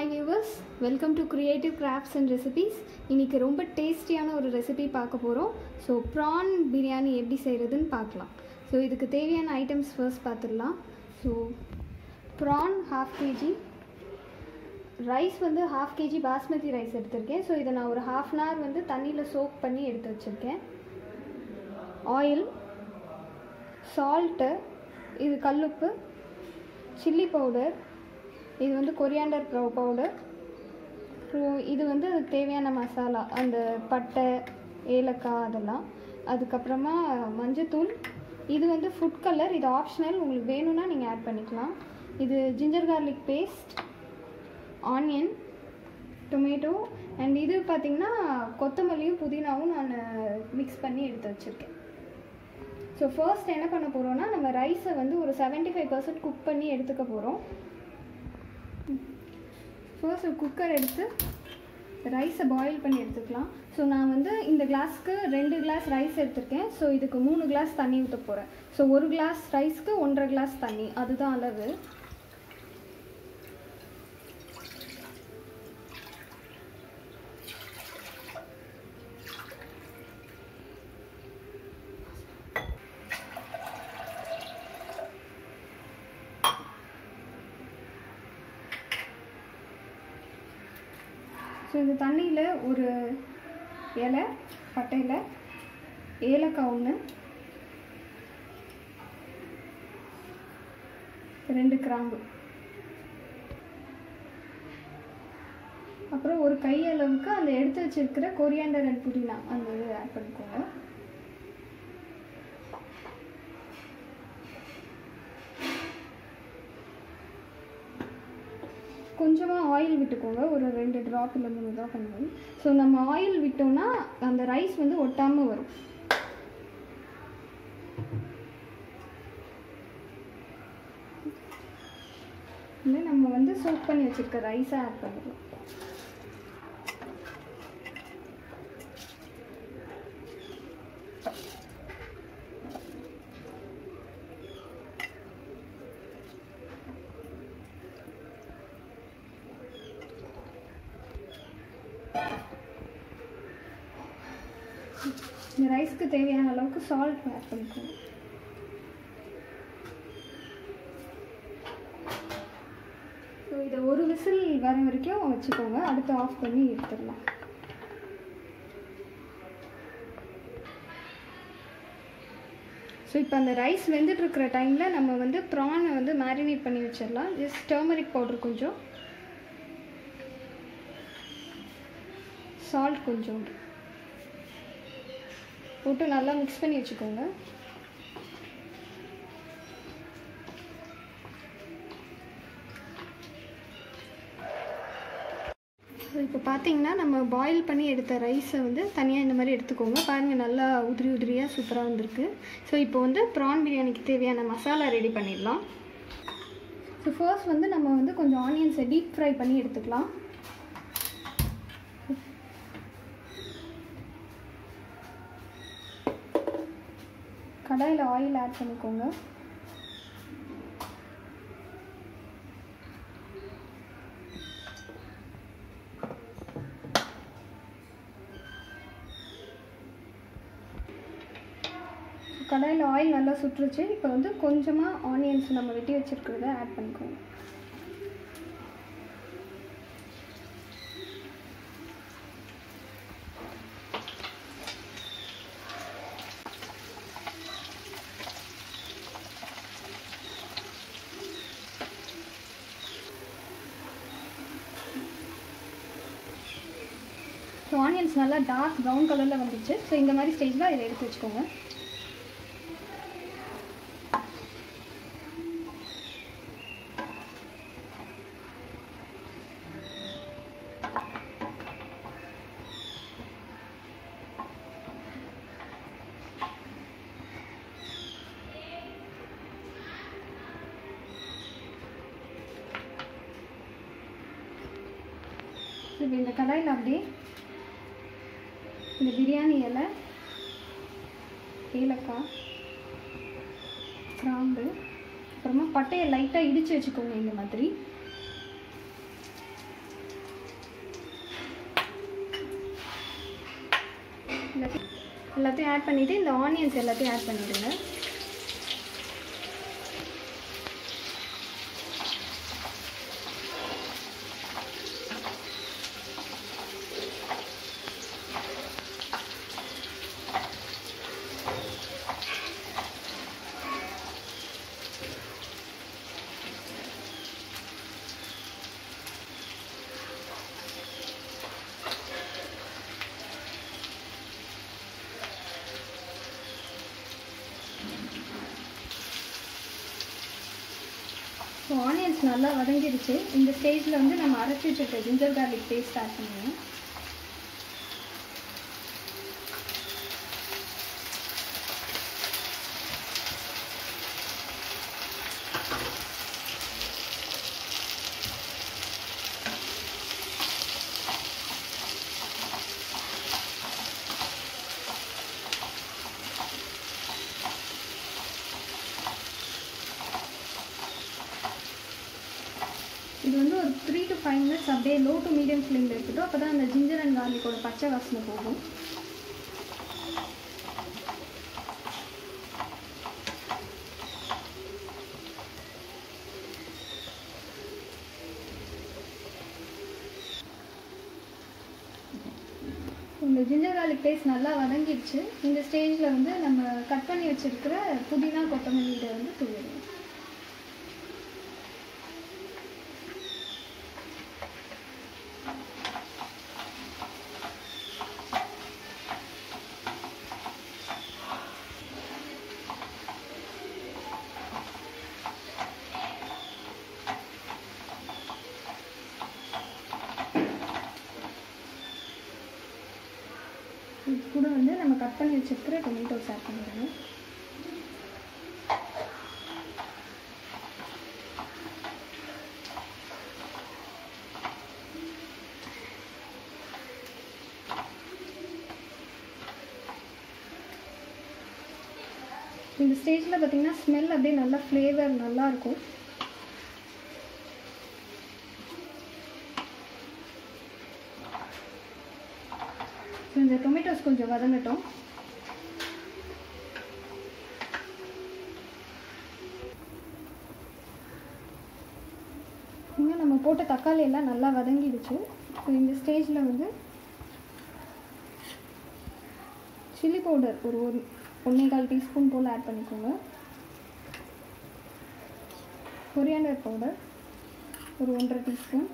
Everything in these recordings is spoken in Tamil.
hi viewers welcome to creative crafts and recipes இன்றைக்கி ரொம்ப டேஸ்டியான ஒரு ரெசிபி பார்க்க போகிறோம் ஸோ ப்ரான் பிரியாணி எப்படி செய்கிறதுன்னு பார்க்கலாம் ஸோ இதுக்கு தேவையான ஐட்டம்ஸ் ஃபர்ஸ்ட் பார்த்துடலாம் so prawn half KG rice வந்து ஹாஃப் கேஜி பாஸ்மதி ரைஸ் எடுத்திருக்கேன் ஸோ இதை நான் ஒரு ஹாஃப் அன் ஹவர் வந்து தண்ணியில் சோக் பண்ணி எடுத்து வச்சுருக்கேன் ஆயில் சால்ட்டு இது கல்லுப்பு சில்லி பவுடர் இது வந்து கொரியாண்டர் பவுடர் அப்புறம் இது வந்து அதுக்கு தேவையான மசாலா அந்த பட்டை ஏலக்காய் அதெல்லாம் அதுக்கப்புறமா மஞ்சத்தூள் இது வந்து ஃபுட் கலர் இது ஆப்ஷனல் உங்களுக்கு வேணும்னா நீங்கள் ஆட் பண்ணிக்கலாம் இது ginger garlic paste onion tomato and இது பார்த்திங்கன்னா கொத்தமல்லியும் புதினாவும் நான் மிக்ஸ் பண்ணி எடுத்து வச்சுருக்கேன் ஸோ ஃபர்ஸ்ட் என்ன பண்ண போகிறோம்னா நம்ம ரைஸை வந்து ஒரு செவன்ட்டி ஃபைவ் பர்சன்ட் குக் பண்ணி எடுத்துக்க போகிறோம் ஃபர்ஸ்ட் ஒரு குக்கர் எடுத்து ரைஸை பாயில் பண்ணி எடுத்துக்கலாம் ஸோ நான் வந்து இந்த கிளாஸ்க்கு ரெண்டு கிளாஸ் ரைஸ் எடுத்திருக்கேன் ஸோ இதுக்கு மூணு கிளாஸ் தண்ணி ஊற்ற போகிறேன் ஸோ ஒரு கிளாஸ் ரைஸ்க்கு ஒன்றரை கிளாஸ் தண்ணி அதுதான் அளவு ஸோ இந்த தண்ணியில் ஒரு இலை பட்டையில் ஏலக்காய் ஒன்று ரெண்டு கிராம்பு அப்புறம் ஒரு கை அளவுக்கு அந்த எடுத்து வச்சிருக்கிற கொரியாண்டர் அண்ட் புதினா அந்த இது ஆட் பண்ணிக்கோங்க கொஞ்சமாக ஆயில் விட்டுக்கோங்க ஒரு ரெண்டு ட்ராப் இல்லை மூணு ட்ராப் அந்த மாதிரி ஸோ நம்ம ஆயில் விட்டோம்னா அந்த ரைஸ் வந்து ஒட்டாமல் வரும் இல்லை நம்ம வந்து சோக் பண்ணி வச்சுருக்க ரைஸை ஆட் பண்ணிக்கலாம் இந்த ரைஸ்க்கு தேவையான அளவுக்கு சால்ட் ஆட் பண்ணிக்கோங்க ஸோ இதை ஒரு விசில் வர வரைக்கும் வச்சுக்கோங்க அடுத்து ஆஃப் பண்ணி எடுத்துடலாம் ஸோ இப்போ அந்த ரைஸ் வெந்துட்டுருக்கிற டைமில் நம்ம வந்து ப்ரானை வந்து மேரினேட் பண்ணி வச்சிடலாம் ஜஸ்ட் டர்மரிக் பவுடர் கொஞ்சம் சால்ட் கொஞ்சம் போட்டு நல்லா மிக்ஸ் பண்ணி வச்சுக்கோங்க ஸோ இப்போ பார்த்தீங்கன்னா நம்ம பாயில் பண்ணி எடுத்த ரைஸை வந்து தனியாக இந்த மாதிரி எடுத்துக்கோங்க பாருங்கள் நல்லா உதிரி உதிரியாக சூப்பராக வந்திருக்கு ஸோ இப்போ வந்து ப்ரான் பிரியாணிக்கு தேவையான மசாலா ரெடி பண்ணிடலாம் ஸோ ஃபர்ஸ்ட் வந்து நம்ம வந்து கொஞ்சம் ஆனியன்ஸை டீப் ஃப்ரை பண்ணி எடுத்துக்கலாம் கடாயில் ஆயில் ஆட் பண்ணிக்கோங்க கடாயில் ஆயில் நல்லா சுற்றுச்சு இப்போ வந்து கொஞ்சமாக ஆனியன்ஸ் நம்ம வெட்டி வச்சுருக்கிறத ஆட் பண்ணிக்கோங்க ஸோ ஆனியன்ஸ் நல்லா டார்க் ப்ரௌன் கலரில் வந்துச்சு ஸோ இந்த மாதிரி ஸ்டேஜில் இதை எடுத்து வச்சுக்கோங்க இப்போ இந்த கடாயில் அப்படியே இந்த பிரியாணி இலை ஏலக்காய் கிராம்பு அப்புறமா பட்டையை லைட்டாக இடித்து வச்சுக்கோங்க இந்த மாதிரி எல்லாத்தையும் ஆட் பண்ணிவிட்டு இந்த ஆனியன்ஸ் எல்லாத்தையும் ஆட் பண்ணிவிடுங்க ஸோ ஆனியன்ஸ் நல்லா வதங்கிருச்சு இந்த ஸ்டேஜில் வந்து நம்ம அரைச்சி வச்சுருக்க ஜிஞ்சர் கார்லிக் பேஸ்ட் ஆட் பண்ணுவோம் இது வந்து ஒரு த்ரீ டு ஃபைவ் மினிட்ஸ் அப்படியே லோ டு மீடியம் ஃப்ளேமில் இருக்கட்டும் அப்போ தான் அந்த ஜிஞ்சர் அண்ட் கார்லிக்கோட பச்சை வாசனை போகும் இந்த ஜிஞ்சர் கார்லிக் பேஸ்ட் நல்லா வதங்கிடுச்சு இந்த ஸ்டேஜில் வந்து நம்ம கட் பண்ணி வச்சுருக்கிற புதினா கொத்தமல்லியில் வந்து தூவிடுவோம் இது கூட வந்து நம்ம கட் பண்ணி வச்சிருக்கிற டொமேட்டோஸ் ஆட் பண்ணிடுறோம் இந்த ஸ்டேஜில் பார்த்தீங்கன்னா ஸ்மெல் அப்படியே நல்லா ஃப்ளேவர் நல்லா இருக்கும் ஸோ இந்த டொமேட்டோஸ் கொஞ்சம் வதங்கட்டும் இன்னும் நம்ம போட்ட தக்காளி எல்லாம் நல்லா வதங்கிடுச்சு ஸோ இந்த ஸ்டேஜில் வந்து சில்லி பவுடர் ஒரு ஒரு ஒன்றே கால் டீஸ்பூன் போல் ஆட் பண்ணிக்கோங்க கொரியாண்டர் பவுடர் ஒரு ஒன்றரை டீஸ்பூன்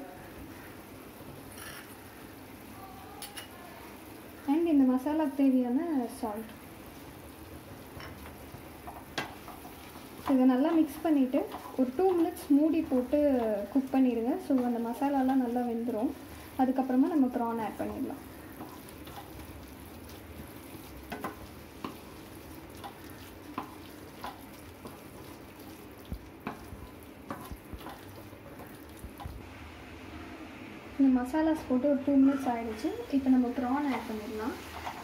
அண்ட் இந்த மசாலாக்கு தேவையான சால்ட் இதை நல்லா மிக்ஸ் பண்ணிவிட்டு ஒரு டூ மினிட்ஸ் மூடி போட்டு குக் பண்ணிடுங்க ஸோ அந்த மசாலாலாம் நல்லா வெந்துடும் அதுக்கப்புறமா நம்ம ப்ரான் ஆட் பண்ணிடலாம் இந்த மசாலாஸ் போட்டு ஒரு டூ மினிட்ஸ் ஆகிடுச்சு இப்போ நம்ம ப்ரான் ஆட் பண்ணிடலாம்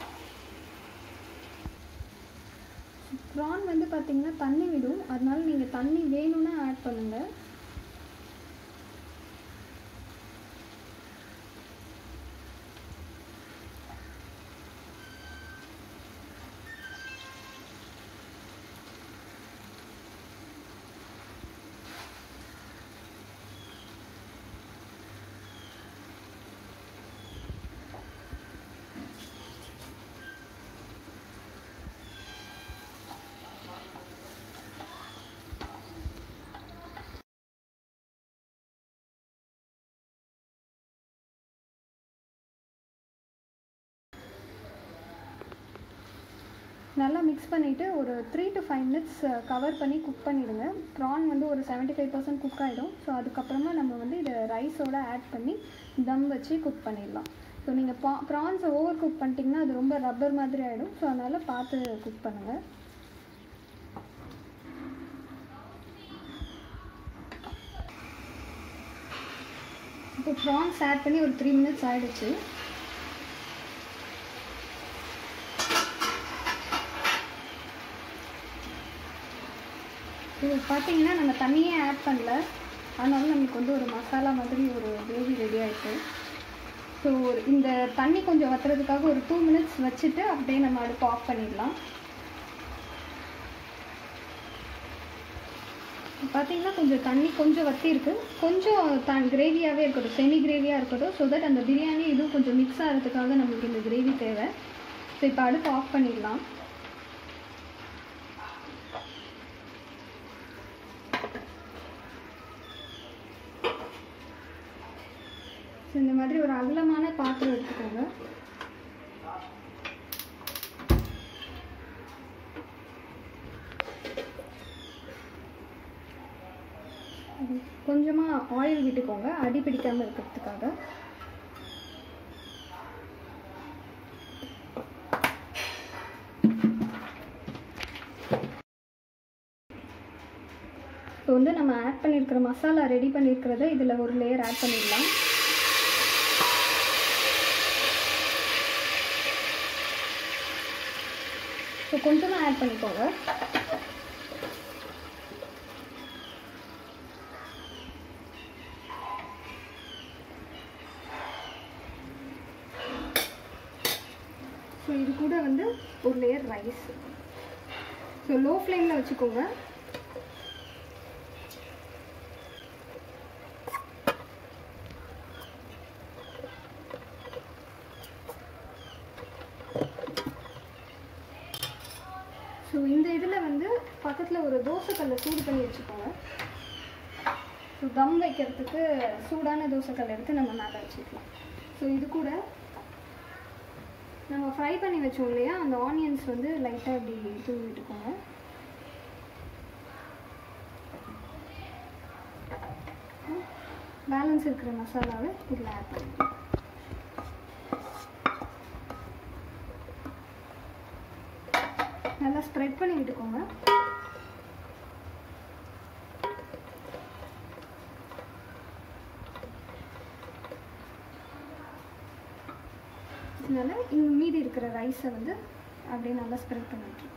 ப்ரான் வந்து பார்த்திங்கன்னா தண்ணி விடும் அதனால நீங்கள் தண்ணி வேணும்னா ஆட் பண்ணுங்கள் நல்லா மிக்ஸ் பண்ணிவிட்டு ஒரு three to five minutes cover பண்ணி குக் பண்ணிவிடுங்க ப்ரான் வந்து ஒரு செவன்ட்டி ஃபைவ் பர்சன்ட் குக் ஆகிடும் ஸோ அதுக்கப்புறமா நம்ம வந்து இதை ரைஸோட ஆட் பண்ணி தம் வச்சு குக் பண்ணிடலாம் ஸோ நீங்கள் பா ப்ரான்ஸை ஓவர் குக் பண்ணிட்டீங்கன்னா அது ரொம்ப ரப்பர் மாதிரி ஆகிடும் ஸோ அதனால் பார்த்து குக் பண்ணுங்கள் இப்போ ப்ரான்ஸ் ஆட் பண்ணி ஒரு த்ரீ மினிட்ஸ் ஆகிடுச்சு இது பார்த்தீங்கன்னா நம்ம தண்ணியே ஆட் பண்ணல அதனால நம்மளுக்கு வந்து ஒரு மசாலா மாதிரி ஒரு கிரேவி ரெடி ஆயிட்டு ஸோ இந்த தண்ணி கொஞ்சம் வத்துறதுக்காக ஒரு டூ மினிட்ஸ் வச்சுட்டு அப்படியே நம்ம அடுப்பு ஆஃப் பண்ணிடலாம் பார்த்தீங்கன்னா கொஞ்சம் தண்ணி கொஞ்சம் வத்தி இருக்கு கொஞ்சம் த கிரேவியாகவே இருக்கட்டும் செமி கிரேவியாக இருக்கட்டும் ஸோ தட் அந்த பிரியாணி இதுவும் கொஞ்சம் மிக்ஸ் ஆகிறதுக்காக நம்மளுக்கு இந்த கிரேவி தேவை ஸோ இப்போ அடுப்பு ஆஃப் பண்ணிடலாம் ஸோ இந்த மாதிரி ஒரு அகலமான பாத்திரம் எடுத்துக்கோங்க கொஞ்சமாக ஆயில் விட்டுக்கோங்க அடி பிடிக்காமல் இருக்கிறதுக்காக இப்போ வந்து நம்ம ஆட் பண்ணியிருக்கிற மசாலா ரெடி பண்ணியிருக்கிறத இதில் ஒரு லேயர் ஆட் பண்ணிடலாம் ஸோ கொஞ்சமாக ஆட் பண்ணிக்கோங்க ஸோ இது கூட வந்து ஒரு லேயர் ரைஸ் ஸோ லோ ஃப்ளேமில் வச்சுக்கோங்க ஸோ இந்த இதில் வந்து பக்கத்தில் ஒரு தோசைக்கல்லை சூடு பண்ணி வச்சுக்கோங்க ஸோ தம் வைக்கிறதுக்கு சூடான தோசைக்கல் எடுத்து நம்ம மேலே வச்சுக்கலாம் ஸோ இது கூட நம்ம ஃப்ரை பண்ணி வச்சோம் இல்லையா அந்த ஆனியன்ஸ் வந்து லைட்டாக இப்படி தூவி விட்டுக்கோங்க பேலன்ஸ் இருக்கிற மசாலாவை இதில் ஆட் பண்ணிக்கலாம் நல்லா ஸ்ப்ரெட் பண்ணி விட்டுக்கோங்க இதனால இங்கே மீதி இருக்கிற ரைஸை வந்து அப்படியே நல்லா ஸ்ப்ரெட் பண்ணி விட்டுருங்க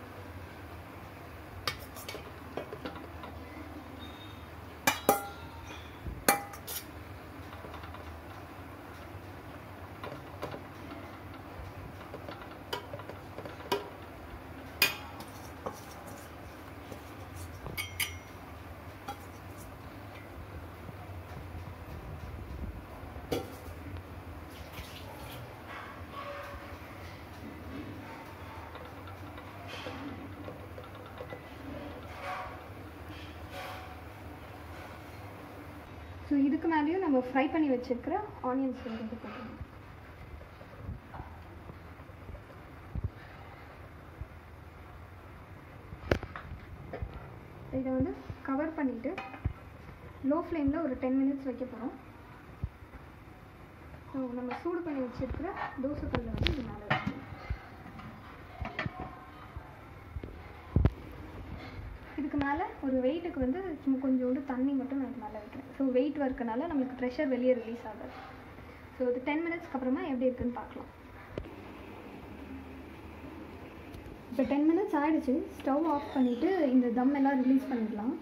ஸோ இதுக்கு மேலேயும் நம்ம ஃப்ரை பண்ணி வச்சிருக்கிற ஆனியன்ஸ் வந்து இது போட்டுருங்க இதை வந்து கவர் பண்ணிவிட்டு லோ ஃப்ளேமில் ஒரு டென் மினிட்ஸ் வைக்க போகிறோம் ஸோ நம்ம சூடு பண்ணி வச்சிருக்கிற தோசைக்கல்லை வந்து இது மேலே வச்சுக்கணும் இதுக்கு மேலே ஒரு வெயிட்டுக்கு வந்து சும்மா கொஞ்சோண்டு தண்ணி மட்டும் நான் இது மேலே வைக்கிறேன் ஸோ வெயிட் இருக்கனால நம்மளுக்கு ப்ரெஷர் வெளியே ரிலீஸ் ஆகாது ஸோ இது டென் மினிட்ஸ்க்கு அப்புறமா எப்படி இருக்குன்னு பார்க்கலாம் இப்போ டென் மினிட்ஸ் ஆயிடுச்சு ஸ்டவ் ஆஃப் பண்ணிவிட்டு இந்த தம் எல்லாம் ரிலீஸ் பண்ணிடலாம்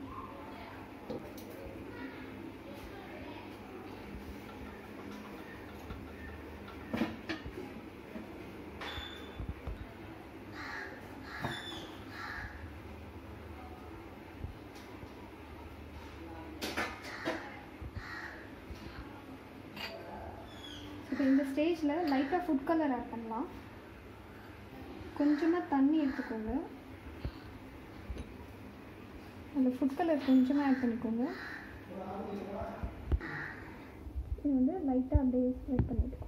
இப்போ இந்த ஸ்டேஜில் லைட்டாக ஃபுட் கலர் ஆட் பண்ணலாம் கொஞ்சமாக தண்ணி எடுத்துக்கோங்க அந்த ஃபுட் கலர் கொஞ்சமாக ஆட் பண்ணிக்கோங்க இது வந்து லைட்டாக அப்படியே ஸ்ப்ரெட் பண்ணிவிட்டு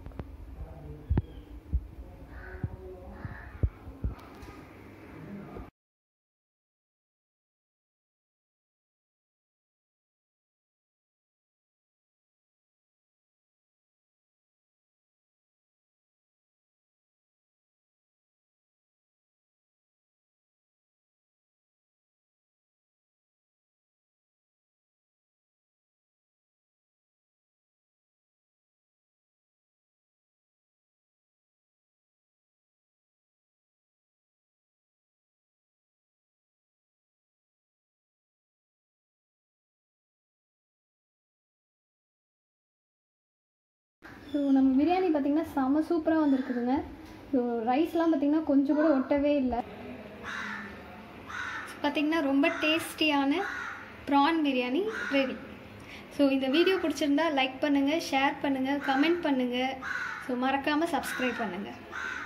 ஸோ நம்ம பிரியாணி பார்த்திங்கன்னா செம சூப்பராக வந்திருக்குதுங்க ஸோ ரைஸ்லாம் பார்த்திங்கன்னா கொஞ்சம் கூட ஒட்டவே இல்லை பார்த்திங்கன்னா ரொம்ப டேஸ்டியான ப்ரான் பிரியாணி ரெடி ஸோ இந்த வீடியோ பிடிச்சிருந்தா லைக் பண்ணுங்கள் ஷேர் பண்ணுங்கள் கமெண்ட் பண்ணுங்கள் ஸோ மறக்காமல் சப்ஸ்கிரைப் பண்ணுங்கள்